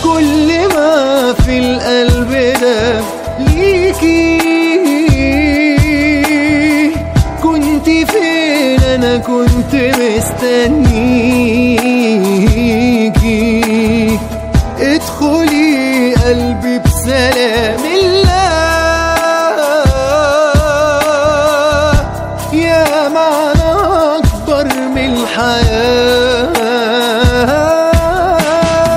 كل ما في القلب ده ليكي كنت فين انا كنت مستنيكي ادخلي قلبي بسلام الله يا معنى اكبر من الحياه